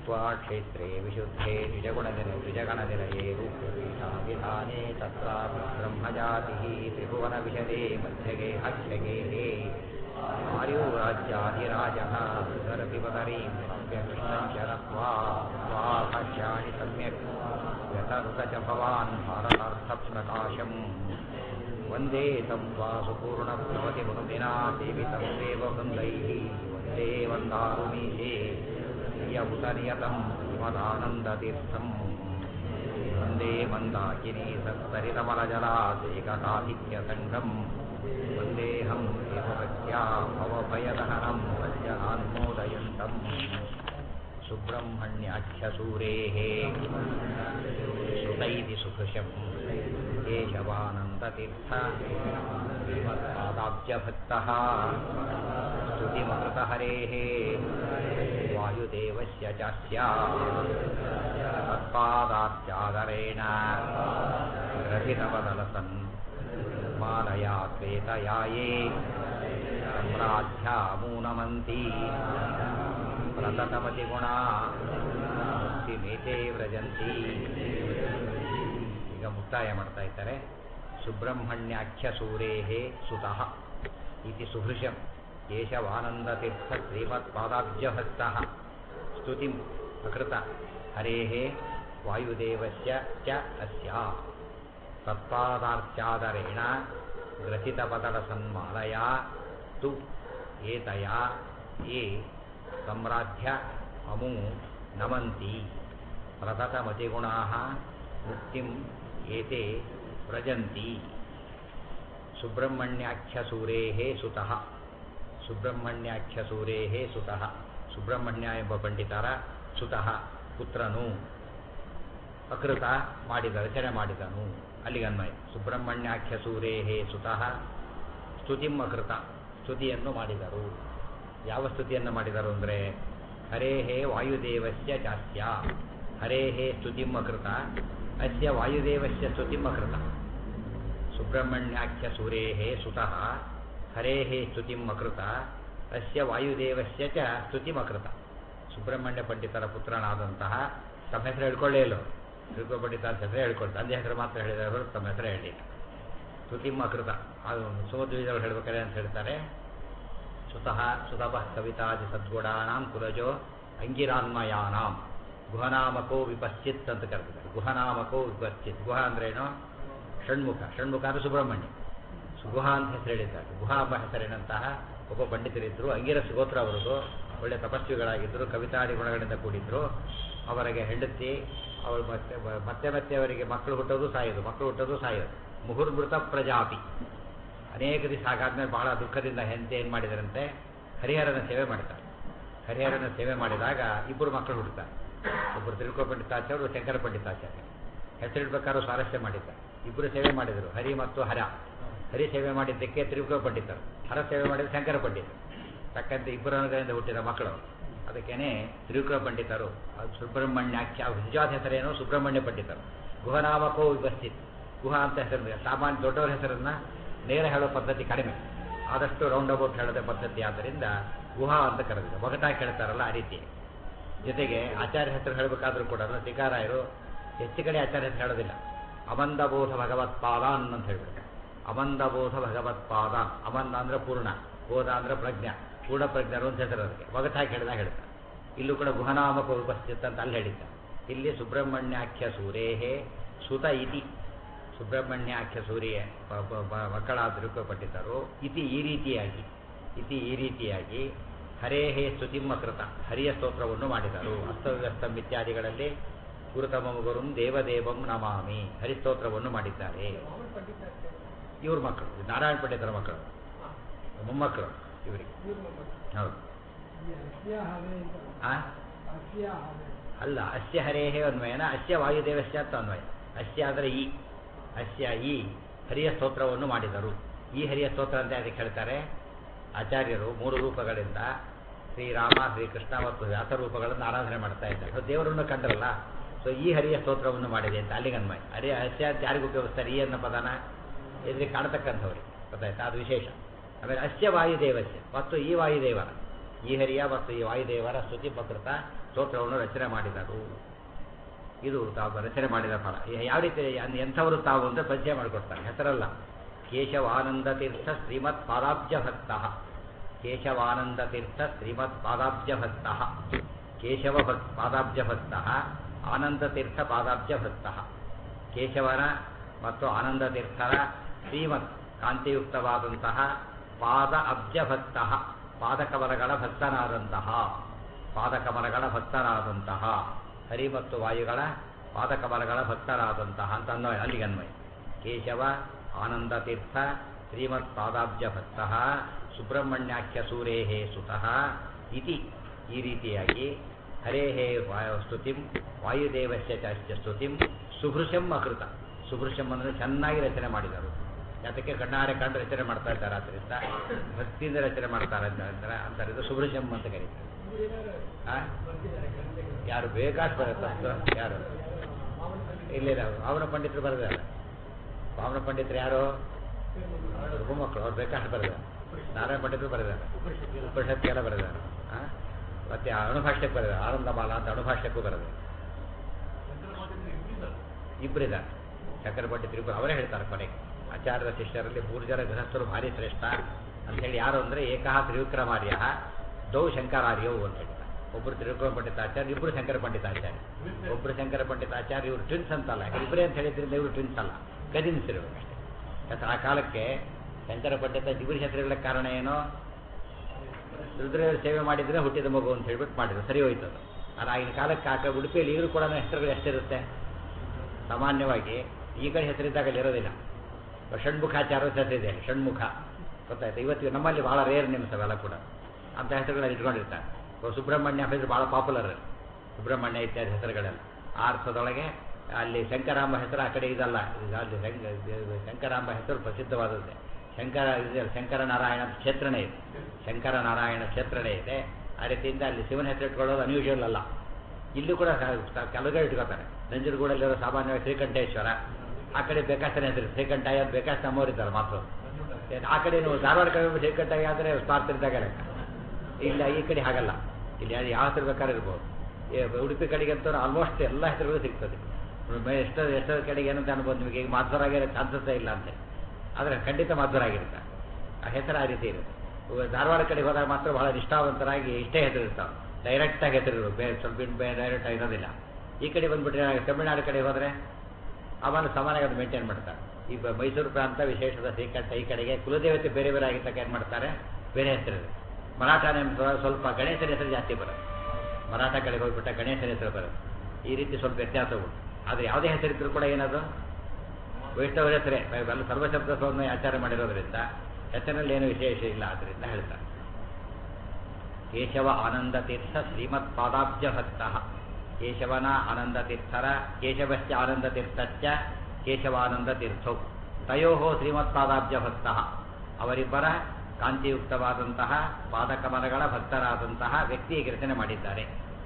स्थित्वा क्षेत्रे विशुद्धे द्विजगुणनिर द्विजगणनिलये रूप्यपीठाभिधाने तत्रापि ब्रह्मजातिः त्रिभुवनविशदे मध्यगे हक्षगेः आर्योराज्याधिराजः सुधरपिबदरीं सम्यक् शरत्वा स्वाभाष्याणि सम्यक् व्यतनुत च भवान् भारतार्थप्रकाशम् वन्दे तं वासुपूर्णभवति मुनुदिना सेवितं देववृन्दैः वन्दे वन्दारुमीशे प्रियभूतनियतं श्रीमदानन्दतीर्थम् वन्दे मन्दाकिनी सत्तरितमलजलासेककाधिक्यसङ्गम् वन्देऽहं देवभक्त्या भवभयदहनं वज्रहान्मोदयन्तम् सुब्रह्मण्याख्यसूरेः सुतैति सुखृशम् केशवानन्दतीर्थ श्रीमत्पादाब्जभक्तः स्तुतिमकृतहरेः वायुदेवस्य चास्य तत्पादाब्जादरेण ग्रथितवदलसन् मालया त्वेतयाये सम्राध्यामूनमन्ती ಪ್ರತತಮತಿಗುಣ ಮುಕ್ತಿಮೇತೆ ವ್ರಜಂತಿ ಈಗ ಮುಕ್ತಾಯ ಮಾಡ್ತಾ ಇದ್ದಾರೆ ಸುಬ್ರಹ್ಮಣ್ಯಾಖ್ಯ ಸೂರೇಹೇ ಸುತಃ ಇತಿ ಸುಭೃಶಂ ಕೇಶವಾನಂದತೀರ್ಥ ಶ್ರೀಮತ್ಪಾದಾಬ್ಜಭಕ್ತಃ ಸ್ತುತಿಂ ಅಕೃತ ಹರೇಃ ವಾಯುದೇವಸ್ಯ ಚ ಅಸ್ಯ ತತ್ಪಾದಾರ್ಚಾದರೇಣ ಗ್ರಥಿತಪದಲಸನ್ಮಾಲಯಾ ತು ಏತಯಾ ಯೇ सम्राध्य अमु नमन्ति प्रततमतिगुणाः मुक्तिम् एते व्रजन्ति ಸುಬ್ರಹ್ಮಣ್ಯಾಖ್ಯಸೂರೇಃ ಸುತಃ ಸುಬ್ರಹ್ಮಣ್ಯಾಖ್ಯಸೂರೇಃ ಸುತಃ ಸುಬ್ರಹ್ಮಣ್ಯ ಎಂಬ ಪಂಡಿತರ ಸುತಃ ಪುತ್ರನು ಅಕೃತ ಮಾಡಿದ ರಚನೆ ಮಾಡಿದನು ಅಲ್ಲಿಗನ್ವಯ ಸುಬ್ರಹ್ಮಣ್ಯಾಖ್ಯಸೂರೇಃ ಸುತಃ ಸ್ತುತಿಂ ಅಕೃತ ಸ್ತುತಿಯನ್ನು ಮಾಡಿದರು ಯಾವ ಸ್ತುತಿಯನ್ನು ಮಾಡಿದರು ಅಂದರೆ ಹರೇಹೇ ವಾಯುದೇವಸ್ಯ ಚಾಸ್ಯ ಹರೇಹೇ ಸ್ತುತಿಮಕೃತ ಅಸ್ಯ ವಾಯುದೇವಸ್ಯ ಸ್ತುತಿಮಕೃತ ಸುಬ್ರಹ್ಮಣ್ಯಾಖ್ಯ ಸೂರೇಹೇ ಸುತಃ ಹರೇಹೇ ಸ್ತುತಿಮಕೃತ ಅಸ್ಯ ವಾಯುದೇವಸ್ಯ ಚ ಸ್ತುತಿಮಕೃತ ಸುಬ್ರಹ್ಮಣ್ಯ ಪಂಡಿತರ ಪುತ್ರನಾದಂತಹ ತಮ್ಮ ಹೆಸರು ಹೇಳ್ಕೊಳ್ಳೇ ಇಲ್ಲ ತಿರುಗೋ ಪಂಡಿತ ಅಂತ ಹೆಸರು ಹೇಳ್ಕೊಂಡು ತಂದೆ ಹೆಸರು ಮಾತ್ರ ಹೇಳಿದವರು ತಮ್ಮ ಹೆಸರು ಹೇಳಿ ಸ್ತುತಿಮಕೃತ ಅದು ಸುಮಧ್ವಿಜರು ಹೇಳ್ಬೇಕಾರೆ ಅಂತ ಹೇಳ್ತಾರೆ ಸುತಃ ಸುತಪಃ ಕವಿತಾದಿ ಸದ್ಗುಣಾನಾಂ ಕುಲಜೋ ಅಂಗಿರಾನ್ಮಯಾನಾಂ ಗುಹನಾಮಕೋ ವಿಪಶ್ಚಿತ್ ಅಂತ ಕರೆದಿದ್ದಾರೆ ಗುಹನಾಮಕೋ ವಿಪಶ್ಚಿತ್ ಗುಹ ಅಂದ್ರೇನು ಷಣ್ಮುಖ ಷಣ್ಮುಖ ಅಂದ್ರೆ ಸುಬ್ರಹ್ಮಣ್ಯ ಸುಗುಹ ಅಂತ ಹೆಸರು ಹೇಳಿದ್ದಾರೆ ಗುಹ ಎಂಬ ಹೆಸರಿನಂತಹ ಒಬ್ಬ ಪಂಡಿತರಿದ್ದರು ಅಂಗಿರಸ್ ಗೋತ್ರ ಅವರದು ಒಳ್ಳೆ ತಪಸ್ವಿಗಳಾಗಿದ್ದರು ಕವಿತಾದಿ ಗುಣಗಳಿಂದ ಕೂಡಿದ್ರು ಅವರಿಗೆ ಹೆಂಡತಿ ಅವರು ಮತ್ತೆ ಮತ್ತೆ ಮತ್ತೆ ಅವರಿಗೆ ಮಕ್ಕಳು ಹುಟ್ಟೋದು ಸಾಯೋದು ಮಕ್ಕಳು ಹುಟ್ಟೋದು ಸಾಯೋದು ಮುಹುರ್ಮೃತ ಪ್ರಜಾಪಿ ಅನೇಕ ದಿವಸ ಆಗಾದ್ಮೇಲೆ ಬಹಳ ದುಃಖದಿಂದ ಹೆಂಡತಿ ಏನು ಮಾಡಿದರಂತೆ ಹರಿಹರನ ಸೇವೆ ಮಾಡ್ತಾರೆ ಹರಿಹರನ ಸೇವೆ ಮಾಡಿದಾಗ ಇಬ್ಬರು ಮಕ್ಕಳು ಹುಡ್ತಾರೆ ಒಬ್ಬರು ತಿರುಕೋ ಪಂಡಿತಾಚಾರ್ಯ ಶಂಕರ ಪಂಡಿತಾಚಾರ್ಯ ಹೆಸರಿಡ್ಬೇಕಾದ್ರೂ ಸ್ವಾರಸ್ಯ ಮಾಡಿದ್ದಾರೆ ಇಬ್ಬರು ಸೇವೆ ಮಾಡಿದರು ಹರಿ ಮತ್ತು ಹರ ಹರಿ ಸೇವೆ ಮಾಡಿದ್ದಕ್ಕೆ ತ್ರಿಕೋ ಪಂಡಿತರು ಹರ ಸೇವೆ ಮಾಡಿದ ಶಂಕರ ಪಂಡಿತರು ತಕ್ಕಂತೆ ಇಬ್ಬರ ಅನುಗ್ರಹದಿಂದ ಹುಟ್ಟಿದ ಮಕ್ಕಳು ಅದಕ್ಕೇನೆ ತ್ರಿಕುಲ ಪಂಡಿತರು ಅದು ಸುಬ್ರಹ್ಮಣ್ಯಾಖ್ಯ ನಿಜವಾದ ಹೆಸರೇನು ಸುಬ್ರಹ್ಮಣ್ಯ ಪಂಡಿತರು ಗುಹನಾಮಕೋ ವಿಭಸ್ತಿತ್ ಗುಹ ಅಂತ ಹೆಸರು ಸಾಮಾನ್ಯ ದೊಡ್ಡವರ ಹೆಸರನ್ನ ನೇರ ಹೇಳೋ ಪದ್ಧತಿ ಕಡಿಮೆ ಆದಷ್ಟು ರೌಂಡ್ ಅಬೌಟ್ ಹೇಳೋದೇ ಪದ್ಧತಿ ಆದ್ದರಿಂದ ಗುಹಾ ಅಂತ ಕರೆದಿದೆ ಒಗಟಾಗಿ ಹೇಳ್ತಾರಲ್ಲ ಆ ರೀತಿ ಜೊತೆಗೆ ಆಚಾರ್ಯ ಹೆಸರು ಹೇಳಬೇಕಾದ್ರೂ ಕೂಡ ಸಿಕಾರಾಯರು ಹೆಚ್ಚು ಕಡೆ ಆಚಾರ್ಯ ಹೆಸರು ಹೇಳೋದಿಲ್ಲ ಅಮಂದಬೋಧ ಭಗವತ್ಪಾದಾನ್ ಅಂತ ಹೇಳ್ಬಿಡ್ತಾರೆ ಅಮಂದಬೋಧ ಭಗವತ್ಪಾದಾನ್ ಅಮಂದ ಅಂದ್ರೆ ಪೂರ್ಣ ಬೋಧ ಅಂದ್ರೆ ಪ್ರಜ್ಞಾ ಪೂರ್ಣ ಪ್ರಜ್ಞರು ಅಂತ ಹೆಸರು ಅದಕ್ಕೆ ಒಗಟಾಗಿ ಹೇಳಿದಾಗ ಹೇಳ್ತಾರೆ ಇಲ್ಲೂ ಕೂಡ ಗುಹನಾಮಕ ಉಪಸ್ಥಿತ ಅಂತ ಅಲ್ಲಿ ಹೇಳಿದ್ದ ಇಲ್ಲಿ ಸುಬ್ರಹ್ಮಣ್ಯಾಖ್ಯ ಸೂರೇಹೇ ಸುತ ಇತಿ ಸುಬ್ರಹ್ಮಣ್ಯಾಖ್ಯ ಸೂರ್ಯ ಮಕ್ಕಳಾದ ತಿರುಕಪಟ್ಟಿದ್ದರು ಇತಿ ಈ ರೀತಿಯಾಗಿ ಇತಿ ಈ ರೀತಿಯಾಗಿ ಹರೇಹೇ ಸ್ತುತಿಮಕೃತ ಹರಿಯ ಸ್ತೋತ್ರವನ್ನು ಮಾಡಿದರು ಅಸ್ತವ್ಯಸ್ತಂ ಇತ್ಯಾದಿಗಳಲ್ಲಿ ಗುರುತಮ ಗುರುಂ ದೇವದೇವಂ ನಮಾಮಿ ಹರಿಸ್ತೋತ್ರವನ್ನು ಮಾಡಿದ್ದಾರೆ ಇವ್ರ ಮಕ್ಕಳು ನಾರಾಯಣ ಪಂಡಿತರ ಮಕ್ಕಳು ಮೊಮ್ಮಕ್ಕಳು ಇವರಿಗೆ ಹೌದು ಆ ಅಲ್ಲ ಅಸ್ಯ ಹರೇಹೇ ಅನ್ವಯನ ಅಸ್ಯ ವಾಯುದೇವಸ್ಯ ಅಂತ ಅನ್ವಯ ಅಸ್ಯ ಅಂದರೆ ಈ ಅಸ್ಯ ಈ ಹರಿಯ ಸ್ತೋತ್ರವನ್ನು ಮಾಡಿದರು ಈ ಹರಿಯ ಸ್ತೋತ್ರ ಅಂತ ಅದಕ್ಕೆ ಹೇಳ್ತಾರೆ ಆಚಾರ್ಯರು ಮೂರು ರೂಪಗಳಿಂದ ಶ್ರೀರಾಮ ಶ್ರೀಕೃಷ್ಣ ಮತ್ತು ವ್ಯಾಸ ರೂಪಗಳನ್ನು ಆರಾಧನೆ ಮಾಡ್ತಾ ಇದ್ದಾರೆ ದೇವರನ್ನು ಕಂಡ್ರಲ್ಲ ಸೊ ಈ ಹರಿಯ ಸ್ತೋತ್ರವನ್ನು ಮಾಡಿದೆ ಅಂತ ಅಲ್ಲಿಗೆ ಅನ್ವಯ ಹರಿಯ ಹಸ್ಯ ಅಂತ ಯಾರಿಗೆ ಉಪಯೋಗಿಸ್ತಾರೆ ಈ ಅನ್ನೋ ಪದನ ಎದುರಿಗೆ ಕಾಣತಕ್ಕಂಥವ್ರಿಗೆ ಗೊತ್ತಾಯ್ತಾ ಅದು ವಿಶೇಷ ಆಮೇಲೆ ಅಸ್ಯ ವಾಯುದೇವಸ್ಯ ಮತ್ತು ಈ ವಾಯುದೇವರ ಈ ಹರಿಯ ಮತ್ತು ಈ ವಾಯುದೇವರ ಸ್ತುತಿ ಪ್ರಕೃತ ಸ್ತೋತ್ರವನ್ನು ರಚನೆ ಮಾಡಿದರು ಇದು ತಾವು ರಚನೆ ಮಾಡಿದ ಫಲ ಯಾವ ರೀತಿ ಅಂದ್- ಎಂಥವರು ತಾವು ಅಂತ ಪರಿಚಯ ಮಾಡಿಕೊಡ್ತಾರೆ ಹೆಸರಲ್ಲ ಕೇಶವಾನಂದ ತೀರ್ಥ ಶ್ರೀಮತ್ ಪಾದಾಬ್ಜ ಭಕ್ತ ಕೇಶವಾನಂದ ತೀರ್ಥ ಶ್ರೀಮತ್ ಪಾದಾಬ್ಜ ಭಕ್ತ ಕೇಶವ ಭಕ್ ಪಾದಾಬ್ಜ ಭಕ್ತ ಆನಂದ ತೀರ್ಥ ಪಾದಾಬ್ಜ ಭಕ್ತ ಕೇಶವನ ಮತ್ತು ಆನಂದ ತೀರ್ಥರ ಶ್ರೀಮತ್ ಕಾಂತಿಯುಕ್ತವಾದಂತಹ ಪಾದ ಅಬ್ಜ ಭಕ್ತ ಪಾದಕಮಲಗಳ ಭಕ್ತನಾದಂತಹ ಪಾದಕಮಲಗಳ ಭಕ್ತನಾದಂತಹ ಹರಿ ಮತ್ತು ವಾಯುಗಳ ಪಾದಕಮಲಗಳ ಭಕ್ತರಾದಂತಹ ಅಂತ ಅನ್ವಯ ಅಲ್ಲಿಗೆ ಅನ್ವಯ ಕೇಶವ ಆನಂದ ತೀರ್ಥ ಶ್ರೀಮತ್ ಪಾದಾಬ್ಜ ಭಕ್ತ ಸುಬ್ರಹ್ಮಣ್ಯಾಖ್ಯ ಸೂರೇಹೇ ಸುತಃ ಇತಿ ಈ ರೀತಿಯಾಗಿ ಹರೇಹೇ ವಾಯು ಸ್ತುತಿಂ ವಾಯುದೇವಸ್ಯ ಚಾಸ್ಯ ಸ್ತುತಿಂ ಸುಭೃಶಂ ಅಕೃತ ಸುಭೃಶಂ ಅಂದರೆ ಚೆನ್ನಾಗಿ ರಚನೆ ಮಾಡಿದರು ಅದಕ್ಕೆ ಕಣ್ಣಾರೆ ಕಂಡು ರಚನೆ ಮಾಡ್ತಾ ಇದ್ದಾರೆ ಆದ್ದರಿಂದ ಭಕ್ತಿಯಿಂದ ರಚನೆ ಮಾಡ್ತಾರೆ ಅಂತ ಅಂತಾರೆ ಅಂತಾರೆ ಇದು ಸುಭೃಶಂ ಅಂತ ಕರೀತಾರೆ ಆ? ಯಾರು ಬೇಕಾಷ್ಟು ಬರುತ್ತೆ ಯಾರು ಇಲ್ಲ ಇಲ್ಲ ಭಾವನ ಪಂಡಿತರು ಬರೆದಾರೆ ಭಾವನ ಪಂಡಿತರು ಯಾರು ಮಕ್ಕಳು ಅವ್ರು ಬೇಕಾಷ್ಟು ಬರೆದಾರೆ ನಾರಾಯಣ ಪಂಡಿತರು ಬರೆದಾರೆ ಉಪನಿಷತ್ತೆಲ್ಲ ಬರೆದಾರೆ ಆ? ಮತ್ತೆ ಅಣುಭಾಷ್ಯಕ್ಕೆ ಬರೆದಾರೆ ಆನಂದಮಾಲ ಅಂತ ಅಣುಭಾಷ್ಯಕ್ಕೂ ಬರೆದಾರೆ ಇಬ್ಬರಿದ್ದಾರೆ ಶಂಕರ ಪಂಡಿತರು ಇಬ್ಬರು ಅವರೇ ಹೇಳ್ತಾರೆ ಕೊನೆಗೆ ಆಚಾರ್ಯರ ಶಿಷ್ಯರಲ್ಲಿ ಮೂರು ಜನ ಗೃಹಸ್ಥರು ಭಾರಿ ಶ್ರೇಷ್ಠ ಅಂತ ಹೇಳಿ ಯಾರು ಅಂದರೆ ಏಕಃ ತ್ರಿವಿಕ್ರಮಾರ್ಯ ದೌ ಶಂಕರಾರ್ಯವು ಅಂತ ಹೇಳ್ತಾರೆ ಒಬ್ಬರು ತ್ರಿವಿಕ್ರಮ ಪಂಡಿತಾಚಾರ್ಯ ಇಬ್ಬರು ಶಂಕರ ಪಂಡಿತಾಚಾರ್ಯ ಒಬ್ಬರು ಶಂಕರ ಪಂಡಿತಾಚಾರ್ಯ ಇವರು ಟ್ವಿನ್ಸ್ ಅಂತಲ್ಲ ಯಾಕಂದ್ರೆ ಇಬ್ಬರೇ ಅಂತ ಹೇಳಿದ್ರಿಂದ ಇವರು ಟ್ವಿನ್ಸ್ ಅಲ್ಲ ಕಜಿನ್ಸ್ ಇರಬೇಕಷ್ಟೇ ಯಾಕಂದ್ರೆ ಆ ಕಾಲಕ್ಕೆ ಶಂಕರ ಪಂಡಿತ ಇಬ್ಬರು ಹೆಸರುಗಳ ಕಾರಣ ಏನೋ ರುದ್ರದೇವರ ಸೇವೆ ಮಾಡಿದ್ರೆ ಹುಟ್ಟಿದ ಮಗು ಅಂತ ಹೇಳ್ಬಿಟ್ಟು ಮಾಡಿದ್ರು ಸರಿ ಹೋಯ್ತು ಅದು ಅದು ಆಗಿನ ಕಾಲಕ್ಕೆ ಆಕ ಉಡುಪಿಯಲ್ಲಿ ಈಗಲೂ ಕೂಡ ಹೆಸರುಗಳು ಎಷ್ಟಿರುತ್ತೆ ಸಾಮಾನ್ಯವಾಗಿ ಈ ಕಡೆ ಹೆಸರಿದ್ದಾಗ ಅಲ್ಲಿ ಇರೋದಿಲ್ಲ ಷಣ್ಮುಖಾಚಾರ್ಯ ಹೆಸರಿದೆ ಷಣ್ಮುಖ ಗೊತ್ತಾಯ್ತು ಇವತ್ತಿಗೆ ನಮ್ಮಲ್ಲಿ ಬಹಳ ರೇರ್ ನೇಮ್ಸ್ ಅವೆಲ್ಲ ಕೂಡ ಅಂತ ಹೆಸರುಗಳಲ್ಲಿ ಇಟ್ಕೊಂಡಿರ್ತಾರೆ ಇವಾಗ ಸುಬ್ರಹ್ಮಣ್ಯ ಹೆಸರು ಬಹಳ ಪಾಪ್ಯುಲರ್ ಸುಬ್ರಹ್ಮಣ್ಯ ಇತ್ಯಾದಿ ಹೆಸರುಗಳೆಲ್ಲ ಆ ಅರ್ಥದೊಳಗೆ ಅಲ್ಲಿ ಶಂಕರಾಂಬ ಹೆಸರು ಆ ಕಡೆ ಇದಲ್ಲ ಇದು ಅಲ್ಲಿ ಶಂಕ- ಇದು ಶಂಕರಾಂಬ ಹೆಸರು ಪ್ರಸಿದ್ಧವಾದದ್ದೇ ಶಂಕರ ಇದೆ ಶಂಕರನಾರಾಯಣ ಕ್ಷೇತ್ರನೇ ಇದೆ ಶಂಕರನಾರಾಯಣ ಕ್ಷೇತ್ರನೇ ಇದೆ ಆ ರೀತಿಯಿಂದ ಅಲ್ಲಿ ಶಿವನ ಹೆಸರು ಇಟ್ಕೊಳ್ಳೋದು ಅನ್ಯೂಷುವಲ್ ಅಲ್ಲ ಇಲ್ಲೂ ಕೂಡ ಕೆಲವರು ಇಟ್ಕೋತಾರೆ ನಂಜನಗೂಡಲ್ಲಿರೋ ಸಾಮಾನ್ಯವಾಗಿ ಶ್ರೀಕಂಠೇಶ್ವರ ಆ ಕಡೆ ಬೇಕಾಸ್ತನ ಹೆಸರು ಶ್ರೀಕಂಠಯ್ಯ ಅಂತ ಬೇಕಾಷ್ಟು ನಮ್ಮವರಿದ್ದಾರೆ ಮಾತ್ರ ಆ ಕಡೆ ನೀವು ಧಾರವಾಡ ಕಡೆ ಶ್ರೀಕಂಠಯ್ಯ ಆದರೆ ಸ್ವಾರ್ಥರಿದ್ದಾಗ ಲೆಕ್ಕ ಇಲ್ಲ ಈ ಕಡೆ ಹಾಗಲ್ಲ ಇಲ್ಲಿ ಯಾರು ಯಾವ ಹೆಸರು ಬೇಕಾದ್ರೆ ಇರ್ಬೋದು ಏ, ಉಡುಪಿ ಕಡೆಗಂತೂ ಆಲ್ಮೋಸ್ಟ್ ಎಲ್ಲ ಹೆಸರುಗಳು ಸಿಗ್ತದೆ ಮೇ- ಎಷ್ಟೋ ಎಷ್ಟೋ ಕಡೆಗೆ ಏನಂತ ಅನ್ಬೋದು ನಿಮಗೆ ಈಗ ಮಾಧ್ವರಾಗಿರೋ ಚಾನ್ಸಸ್ಸೇ ಇಲ್ಲ ಅಂತ ಆದರೆ ಖಂಡಿತ ಮಾಧ್ವರಾಗಿರುತ್ತೆ ಆ ಹೆಸರು ಆ ರೀತಿ ಇರುತ್ತೆ ಇವಾಗ ಧಾರವಾಡ ಕಡೆಗೆ ಹೋದಾಗ ಮಾತ್ರ ಬಹಳ ನಿಷ್ಠಾವಂತರಾಗಿ ಇಷ್ಟೇ ಹೆಸರು ಇರ್ತಾವೆ ಡೈರೆಕ್ಟಾಗಿ ಹೆಸರು ಬೇರೆ ಸ್ವಲ್ಪ ಡೈರೆಕ್ಟ್ ಇರೋದಿಲ್ಲ ಈ ಕಡೆ ಬಂದ್ಬಿಟ್ರೆ ತಮಿಳ್ನಾಡು ಕಡೆ ಹೋದರೆ ಆಮೇಲೆ ಸಾಮಾನ್ಯವಾಗಿ ಅದು ಮೇಂಟೈನ್ ಮಾಡ್ತಾರೆ ಈ ಬ- ಮೈಸೂರು ಪ್ರಾಂತ ವಿಶೇಷದ ಶ್ರೀಕಂಠ ಈ ಕಡೆಗೆ ಕುಲದೇವತೆ ಬೇರೆ ಬೇರೆ ಆಗಿದ್ದಕ್ಕೆ ಏನು ಮಾಡ್ತಾರೆ ಬೇರೆ ಹೆಸರಿದೆ ಮರಾಠ ನೇಮ ಸ್ವಲ್ಪ ಗಣೇಶನ ಹೆಸರು ಜಾಸ್ತಿ ಬರುತ್ತೆ ಮರಾಠ ಕಡೆಗೆ ಹೋಗ್ಬಿಟ್ಟ ಗಣೇಶನ ಹೆಸರು ಬರುತ್ತೆ ಈ ರೀತಿ ಸ್ವಲ್ಪ ವ್ಯತ್ಯಾಸ ಉಂಟು ಆದರೆ ಯಾವುದೇ ಹೆಸರಿದ್ರು ಕೂಡ ಏನದು ವೈಷ್ಣವರ ಹೆಸರೇ ಎಲ್ಲ ಸರ್ವಶಬ್ದ ಸ್ವಾಮಿ ಆಚಾರ ಮಾಡಿರೋದ್ರಿಂದ ಹೆಸರಿನಲ್ಲಿ ಏನು ವಿಶೇಷ ಇಲ್ಲ ಆದ್ದರಿಂದ ಹೇಳ್ತಾರೆ ಕೇಶವ ಆನಂದ ತೀರ್ಥ ಶ್ರೀಮತ್ ಪಾದಾಬ್ಜ ಭಕ್ತ ಕೇಶವನ ಆನಂದ ತೀರ್ಥರ ಕೇಶವಶ್ಚ ಆನಂದ ತೀರ್ಥಶ್ಚ ಕೇಶವಾನಂದ ತೀರ್ಥೌ ತಯೋ ಶ್ರೀಮತ್ ಪಾದಾಬ್ಜ ಭಕ್ತ ಅವರಿಬ್ಬರ ಕಾಂತಿಯುಕ್ತವಾದಂತಹ ಪಾದಕಮಲಗಳ ಭಕ್ತರಾದಂತಹ ವ್ಯಕ್ತಿಗೆ ರಚನೆ ಮಾಡಿದ್ದಾರೆ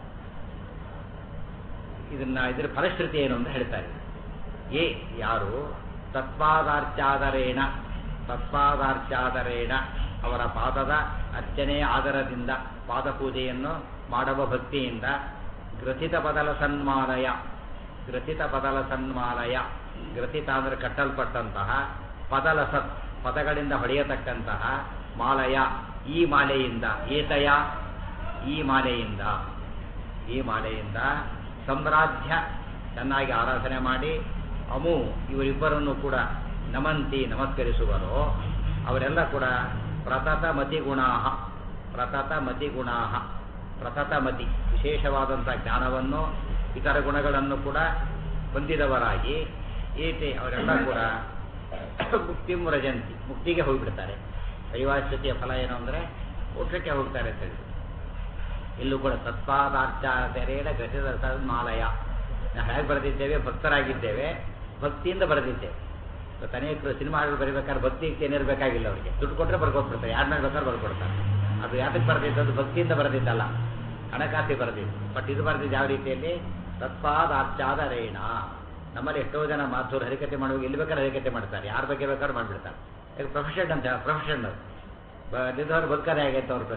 ಇದನ್ನ ಇದರ ಫಲಶ್ರುತಿ ಏನು ಅಂತ ಹೇಳ್ತಾರೆ ಏ ಯಾರು ತತ್ಪಾದಾರ್ಚಾದರೇಣ ತತ್ಪಾದಾರ್ಚಾದರೇಣ ಅವರ ಪಾದದ ಅರ್ಚನೆ ಆದರದಿಂದ ಪಾದಪೂಜೆಯನ್ನು ಮಾಡುವ ಭಕ್ತಿಯಿಂದ ಗ್ರಥಿತ ಬದಲ ಸನ್ಮಾಲಯ ಗ್ರಥಿತ ಬದಲ ಸನ್ಮಾಲಯ ಗ್ರಥಿತ ಅಂದರೆ ಕಟ್ಟಲ್ಪಟ್ಟಂತಹ ಪದಲ ಸತ್ ಪದಗಳಿಂದ ಹೊಡೆಯತಕ್ಕಂತಹ ಮಾಲಯ ಈ ಮಾಲೆಯಿಂದ ಏತಯ ಈ ಮಾಲೆಯಿಂದ ಈ ಮಾಲೆಯಿಂದ ಸಾಮ್ರಾಜ್ಯ ಚೆನ್ನಾಗಿ ಆರಾಧನೆ ಮಾಡಿ ಅಮು ಇವರಿಬ್ಬರನ್ನು ಕೂಡ ನಮಂತಿ ನಮಸ್ಕರಿಸುವರು ಅವರೆಲ್ಲ ಕೂಡ ಪ್ರತತ ಮತಿ ಗುಣಾಹ ಪ್ರತತ ಮತಿ ಗುಣಾಹ ಪ್ರತತ ಮತಿ ವಿಶೇಷವಾದಂಥ ಜ್ಞಾನವನ್ನು ಇತರ ಗುಣಗಳನ್ನು ಕೂಡ ಹೊಂದಿದವರಾಗಿ ಏತೆ ಅವರೆಲ್ಲ ಕೂಡ ಮುಕ್ತಿ ರಜಂತಿ ಮುಕ್ತಿಗೆ ಹೋಗಿಬಿಡ್ತಾರೆ ದೈವಾಶ್ವತಿಯ ಫಲ ಏನು ಅಂದರೆ ಮೋಕ್ಷಕ್ಕೆ ಹೋಗ್ತಾರೆ ಅಂತ ಹೇಳಿ ಇಲ್ಲೂ ಕೂಡ ತತ್ಪಾದಾರ್ಚಾರೇಣ ಗತಿದ ಮಾಲಯ ನಾವು ಹೇಗೆ ಬರೆದಿದ್ದೇವೆ ಭಕ್ತರಾಗಿದ್ದೇವೆ ಭಕ್ತಿಯಿಂದ ಬರೆದಿದ್ದೇವೆ ಇವತ್ತು ಅನೇಕರು ಸಿನಿಮಾಗಳು ಬರೀಬೇಕಾದ್ರೆ ಭಕ್ತಿ ಏನಿರಬೇಕಾಗಿಲ್ಲ ಅವರಿಗೆ ದುಡ್ಡು ಕೊಟ್ಟರೆ ಬರ್ಕೊಟ್ಬಿಡ್ತಾರೆ ಯಾರ ಮೇಲೆ ಬೇಕಾದ್ರೆ ಬರ್ಕೊಡ್ತಾರೆ ಅದು ಯಾತಕ್ಕೆ ಬರೆದಿದ್ದು ಭಕ್ತಿಯಿಂದ ಬರೆದಿದ್ದಲ್ಲ ಹಣಕಾಸಿ ಬರೆದಿದ್ದು ಬಟ್ ಇದು ಬರೆದಿದ್ದು ಯಾವ ರೀತಿಯಲ್ಲಿ ತತ್ಪಾದಾರ್ಚಾದರೇಣ ನಮ್ಮಲ್ಲಿ ಎಷ್ಟೋ ಜನ ಮಾಧುರು ಹರಿಕತೆ ಮಾಡುವಾಗ ಎಲ್ಲಿ ಬೇಕಾದ್ರೆ ಹರಿಕತೆ ಮಾಡ್ತಾರೆ ಯಾರ ಬಗ್ಗೆ ಬೇಕಾದ್ರೂ ಮಾಡಿಬಿಡ್ತಾರೆ ಈಗ ಪ್ರೊಫೆಷನ್ ಅಂತ ಪ್ರೊಫೆಷನ್ ನಿದ್ದವರು ಬದುಕದೇ ಆಗೈತೆ ಅವ್ರ ಪ್ರಶ್ನೆ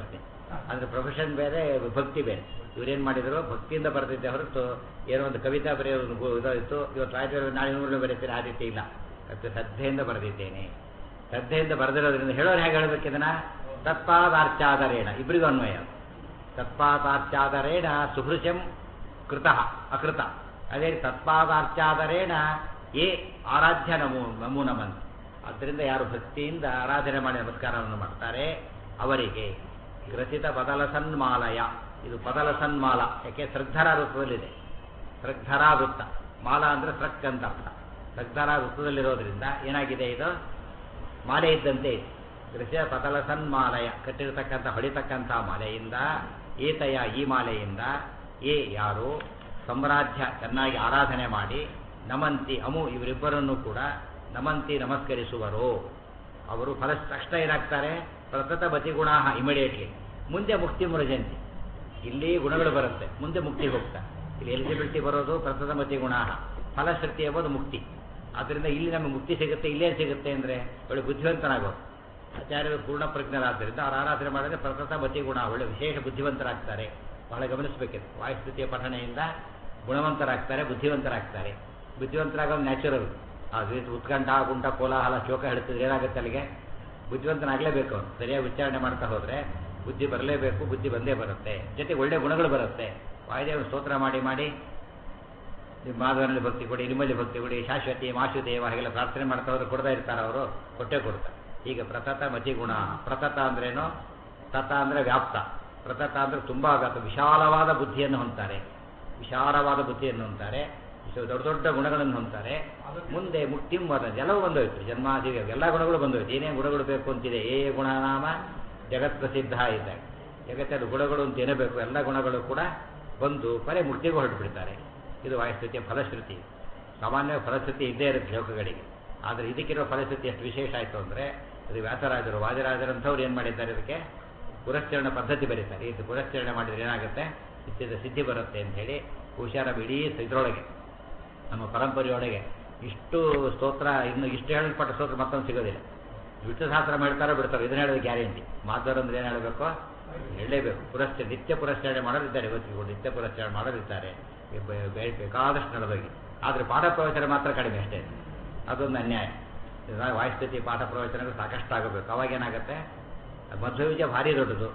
ಅಂದ್ರೆ ಪ್ರೊಫೆಷನ್ ಬೇರೆ ಭಕ್ತಿ ಬೇರೆ ಇವ್ರೇನು ಮಾಡಿದ್ರು ಭಕ್ತಿಯಿಂದ ಬರೆದಿದ್ದೆ ಹೊರತು ಏನೋ ಒಂದು ಕವಿತಾ ಬರೆಯೋದು ಗು- ಇದಾಯಿತು ಇವತ್ತು ರಾಜ್ಯ ನಾಳೆ ನೂರನೇ ಬರೀತೀನಿ ಆ ರೀತಿ ಇಲ್ಲ ಅದು ಶ್ರದ್ಧೆಯಿಂದ ಬರೆದಿದ್ದೇನೆ ಶ್ರದ್ಧೆಯಿಂದ ಬರೆದಿರೋದ್ರಿಂದ ಹೇಳೋರು ಹೇಗೆ ಹೇಳಬೇಕು ಇದನ್ನ ತತ್ಪಾದಾರ್ಚಾದರೇಣ ಇಬ್ಬರಿಗೂ ಅನ್ವಯ ಅದು. ತತ್ಪಾದಾರ್ಚಾದರೇಣ ಸುಹೃಶಂ ಕೃತ ಅಕೃತ ಅದೇ ರೀತಿ ತತ್ಪಾದಾರ್ಚಾದರೇಣ ಏ ಆರಾಧ್ಯ ನಮೋ ನಮೋ ನಮನ್ ಆದ್ದರಿಂದ ಯಾರು ಭಕ್ತಿಯಿಂದ ಆರಾಧನೆ ಮಾಡಿ ನಮಸ್ಕಾರವನ್ನು ಮಾಡ್ತಾರೆ ಅವರಿಗೆ ಗ್ರಸಿತ ಬದಲ ಸನ್ಮಾಲಯ ಇದು ಬದಲ ಸನ್ಮಾಲ ಯಾಕೆ ಶ್ರದ್ಧರ ವೃತ್ತದಲ್ಲಿದೆ ಶ್ರದ್ಧರ ವೃತ್ತ ಮಾಲ ಅಂದ್ರೆ ಸೃಕ್ ಅಂತ ಅರ್ಥ ಶ್ರದ್ಧರ ವೃತ್ತದಲ್ಲಿರೋದ್ರಿಂದ ಏನಾಗಿದೆ ಇದು ಮಾಲೆ ಇದ್ದಂತೆ ಇದೆ ಕೃಷಿಯ ಪತಲ ಸನ್ಮಾಲಯ ಕಟ್ಟಿರತಕ್ಕಂಥ ಹೊಡಿತಕ್ಕಂಥ ಮಾಲೆಯಿಂದ ಏತಯ ಈ ಮಾಲೆಯಿಂದ ಏ ಯಾರು ಸಾಮ್ರಾಜ್ಯ ಚೆನ್ನಾಗಿ ಆರಾಧನೆ ಮಾಡಿ ನಮಂತಿ ಅಮು ಇವರಿಬ್ಬರನ್ನು ಕೂಡ ನಮಂತಿ ನಮಸ್ಕರಿಸುವರು ಅವರು ಫಲ ತಕ್ಷಣ ಏನಾಗ್ತಾರೆ ಪ್ರತತ ಬತಿಗುಣ ಇಮಿಡಿಯೇಟ್ಲಿ ಮುಂದೆ ಮುಕ್ತಿ ಮುರಜಂತಿ ಇಲ್ಲಿ ಗುಣಗಳು ಬರುತ್ತೆ ಮುಂದೆ ಮುಕ್ತಿ ಹೋಗ್ತಾರೆ ಇಲ್ಲಿ ಎಲಿಜಿಬಿಲಿಟಿ ಬರೋದು ಪ್ರತತ ಮತಿ ಗುಣ ಫಲಶ್ರುತಿ ಎಂಬುದು ಮುಕ್ತಿ ಆದ್ದರಿಂದ ಇಲ್ಲಿ ನಮಗೆ ಮುಕ್ತಿ ಸಿಗುತ್ತೆ ಇಲ್ಲೇ ಸಿಗುತ್ತೆ ಅಂದರೆ ಒಳ್ಳೆ ಬುದ್ಧಿವಂತನಾಗೋದು ಆಚಾರ್ಯರು ಪೂರ್ಣ ಪ್ರಜ್ಞರಾದ್ದರಿಂದ ಅವ್ರು ಆರಾಧನೆ ಮಾಡಿದ್ರೆ ಪ್ರತತ ಮತಿ ಗುಣ ಒಳ್ಳೆ ವಿಶೇಷ ಬುದ್ಧಿವಂತರಾಗ್ತಾರೆ ಬಹಳ ಗಮನಿಸಬೇಕಿದೆ ವಾಯುಸ್ಥಿತಿಯ ಪಠಣೆಯಿಂದ ಗುಣವಂತರಾಗ್ತಾರೆ ಬುದ್ಧಿವಂತರಾಗ್ತಾರೆ ಬುದ್ಧಿವಂತರಾಗೋದು ನ್ಯಾಚುರಲ್ ಆ ರೀತಿ ಉತ್ಕಂಠ ಗುಂಟ ಕೋಲಾಹಲ ಶೋಕ ಹೇಳ್ತಿದ್ರೆ ಏನಾಗುತ್ತೆ ಅಲ್ಲಿಗೆ ಬುದ್ಧಿವಂತನಾಗಲೇಬೇಕು ಅವನು ಸರಿಯಾಗಿ ಉಚ್ಚಾರಣೆ ಮಾಡ್ತಾ ಹೋದ್ರೆ ಬುದ್ಧಿ ಬರಲೇಬೇಕು ಬುದ್ಧಿ ಬಂದೇ ಬರುತ್ತೆ ಜೊತೆಗೆ ಒಳ್ಳೆ ಗುಣಗಳು ಬರುತ್ತೆ ವಾಯುದೇವನ ಸ್ತೋತ್ರ ಮಾಡಿ ಮಾಡಿ ನಿಮ್ಮ ಮಾಧವನಲ್ಲಿ ಭಕ್ತಿ ಕೊಡಿ ನಿಮ್ಮಲ್ಲಿ ಭಕ್ತಿ ಕೊಡಿ ಶಾಶ್ವತಿ ಮಾಶುದೇವ ಹಾಗೆಲ್ಲ ಪ್ರಾರ್ಥನೆ ಮಾಡ್ತಾ ಹೋದ್ರೆ ಕೊಡ್ತಾ ಇರ್ತಾರೆ ಅವರು ಕೊಟ್ಟೆ ಕೊಡ್ತಾರೆ ಈಗ ಪ್ರತತ ಮತಿ ಗುಣ ಪ್ರತತ ಅಂದ್ರೇನು ತತ ಅಂದ್ರೆ ವ್ಯಾಪ್ತ ಪ್ರತತ ಅಂದ್ರೆ ತುಂಬಾ ವ್ಯಾಪ್ತ ವಿಶಾಲವಾದ ಬುದ್ಧಿಯನ್ನು ಹೊಂದ್ತಾರೆ ವಿಶಾಲವಾದ ಬುದ್ಧಿಯನ್ನು ಹೊಂದ್ತಾರೆ ವಿಶ- ದೊಡ್ಡ ದೊಡ್ಡ ಗುಣಗಳನ್ನು ಹೊಂದ್ತಾರೆ ಮುಂದೆ ಮುಕ್ತಿಂ ವದ ಎಲ್ಲವೂ ಬಂದೋಯ್ತು ಜನ್ಮಾದಿಗೆ ಎಲ್ಲ ಗುಣಗಳು ಬಂದೋಯ್ತು ಏನೇನು ಗುಣಗಳು ಬೇಕು ಅಂತಿದೆ ಏ ಗುಣನಾಮ ಜಗತ್ ಪ್ರಸಿದ್ಧ ಇದ್ದಾಗ ಜಗತ್ತಲ್ಲಿ ಗುಣಗಳು ಅಂತ ಏನೇ ಬೇಕು ಎಲ್ಲ ಗುಣಗಳು ಕೂಡ ಬಂದು ಬರೀ ಮುಕ್ತಿಗೂ ಹೊರಟುಬಿಡ್ತಾರೆ ಇದು ವಾಯುಸ್ಥಿತಿಯ ಫಲಶ್ರುತಿ ಸಾಮಾನ್ಯ ಫಲಶ್ರುತಿ ಇದ್ದೇ ಇರುತ್ತೆ ಶ್ಲೋಕಗಳಿಗೆ ಆದರೆ ಇದಕ್ಕಿರೋ ಫಲಶ್ರುತಿ ಎಷ್ಟು ವಿಶೇಷ ಆಯಿತು ಅಂದರೆ ಇದು ವ್ಯಾಸರಾಜರು ವಾಜರಾಜರಂಥವ್ರು ಏನು ಮಾಡಿದ್ದಾರೆ ಇದಕ್ಕೆ ಪುರಸ್ಕರಣ ಪದ್ಧತಿ ಬರೀತಾರೆ ಇದು ಪುರಸ್ಕರಣೆ ಮಾಡಿದ್ರೆ ಏನಾಗುತ್ತೆ ನಿತ್ಯದ ಸಿದ್ಧಿ ಬರುತ್ತೆ ಅಂತ ಹೇಳಿ ಹುಷಾರ ಇಡೀ ಇದರೊಳಗೆ ನಮ್ಮ ಪರಂಪರೆಯೊಳಗೆ ಇಷ್ಟು ಸ್ತೋತ್ರ ಇನ್ನು ಇಷ್ಟು ಹೇಳಲ್ಪಟ್ಟ ಸ್ತೋತ್ರ ಮತ್ತೊಂದು ಸಿಗೋದಿಲ್ಲ ವಿಷ್ಣು ಸಹಸ್ರ ಹೇಳ್ತಾರೋ ಬಿಡ್ತಾರೋ ಇದನ್ನ ಹೇಳೋದು ಗ್ಯಾರಂಟಿ ಮಾಧ್ವರು ಅಂದ್ರೆ ಏನು ಹೇಳಬೇಕು ಹೇಳಲೇಬೇಕು ಪುರಸ್ಕರ ನಿತ್ಯ ಪುರಸ್ಕರಣೆ ಮಾಡೋರಿದ್ದಾರೆ ಇವತ್ತಿಗೂ ನಿತ್ಯ ಪುರಸ್ಕರಣೆ ಮಾಡೋರಿದ್ದಾರೆ ಬೆ- ಬೆ- ಬೇಕಾದಷ್ಟು ನಡೆದೋಗಿ ಆದರೆ ಪಾಠ ಪ್ರವಚನ ಮಾತ್ರ ಕಡಿಮೆ ಅಷ್ಟೇ ಅದೊಂದು ಅನ್ಯಾಯ ಇವಾಗ ವಾಯುಸ್ಥಿತಿ ಪಾಠ ಪ್ರವಚನಗಳು ಸಾಕಷ್ಟು ಆಗಬೇಕು ಅವಾಗ ಏನಾಗುತ್ತೆ ಮಧ್ವ ವಿಜಯ ಭಾರಿ ದೊಡ್ಡದು